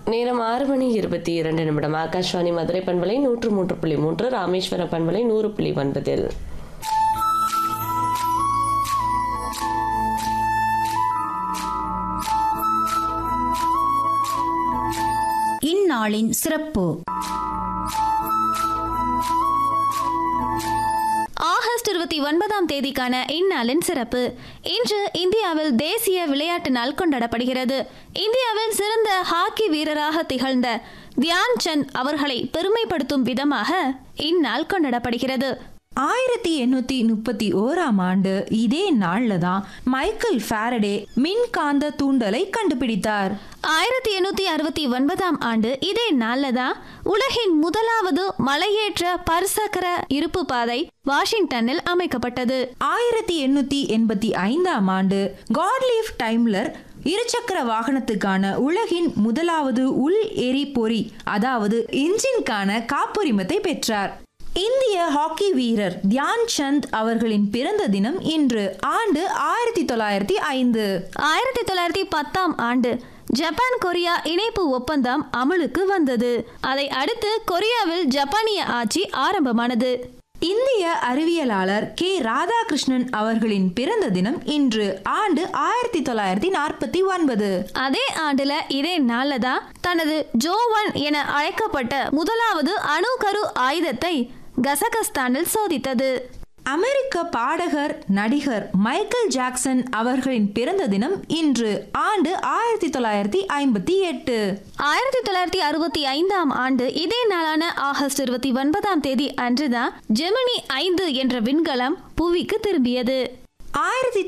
நேரம் ஆறு மணி இருபத்தி இரண்டு நிமிடம் ஆகாஷ்வாணி மதுரை பண்பலை நூற்று மூன்று புள்ளி மூன்று ராமேஸ்வரம் பண்பலை நூறு புள்ளி ஒன்பதில் இந்நாளின் சிறப்பு ஆகஸ்ட் இருபத்தி ஒன்பதாம் தேதிக்கான இந்நாளின் சிறப்பு இன்று இந்தியாவில் தேசிய விளையாட்டு நாள் கொண்டாடப்படுகிறது இந்தியாவில் சிறந்த ஹாக்கி வீரராக திகழ்ந்த தியான் சந்த் அவர்களை பெருமைப்படுத்தும் விதமாக இந்நாள் கொண்டாடப்படுகிறது ஆயிரத்தி எண்ணூத்தி முப்பத்தி ஓராம் ஆண்டு இதே நாள்ல தான் மைக்கேல் ஃபாரடே மின்காந்த தூண்டலை கண்டுபிடித்தார் ஆயிரத்தி எண்ணூத்தி அறுபத்தி ஒன்பதாம் ஆண்டு இதே நாள்ல தான் உலகின் முதலாவது மலையேற்ற பரிசக்கர இருப்பு பாதை வாஷிங்டனில் அமைக்கப்பட்டது ஆயிரத்தி எண்ணூத்தி எண்பத்தி ஐந்தாம் ஆண்டு காட்லீஃப் டைம்லர் இருசக்கர வாகனத்துக்கான உலகின் முதலாவது உள் எரி பொறி அதாவது இன்ஜின்கான காப்புரிமத்தை பெற்றார் இந்திய ஹாக்கி வீரர் தியான் சந்த் அவர்களின் பிறந்த தினம் இன்று ஆண்டு ஆயிரத்தி தொள்ளாயிரத்தி ஐந்து ஆயிரத்தி தொள்ளாயிரத்தி பத்தாம் ஆண்டு ஜப்பான் கொரியா இணைப்பு ஒப்பந்தம் அமலுக்கு வந்தது அதை அடுத்து கொரியாவில் ஜப்பானிய ஆட்சி ஆரம்பமானது இந்திய அறிவியலாளர் கே ராதாகிருஷ்ணன் அவர்களின் பிறந்த தினம் இன்று ஆண்டு ஆயிரத்தி தொள்ளாயிரத்தி நாற்பத்தி ஒன்பது அதே ஆண்டுல இதே நாள்ல தான் தனது ஜோவன் என அழைக்கப்பட்ட முதலாவது அணுகரு ஆயுதத்தை கசகஸ்தானில் சோதித்தது அமெரிக்க பாடகர் நடிகர் மைக்கேல் ஜாக்சன் அவர்களின் பிறந்த தினம் இன்று ஆண்டு ஆயிரத்தி தொள்ளாயிரத்தி ஐம்பத்தி எட்டு ஆயிரத்தி தொள்ளாயிரத்தி அறுபத்தி ஐந்தாம் ஆண்டு இதே நாளான ஆகஸ்ட் இருபத்தி ஒன்பதாம் தேதி அன்றுதான் ஜெமினி ஐந்து என்ற விண்கலம் புவிக்கு திரும்பியது ஆயிரத்தி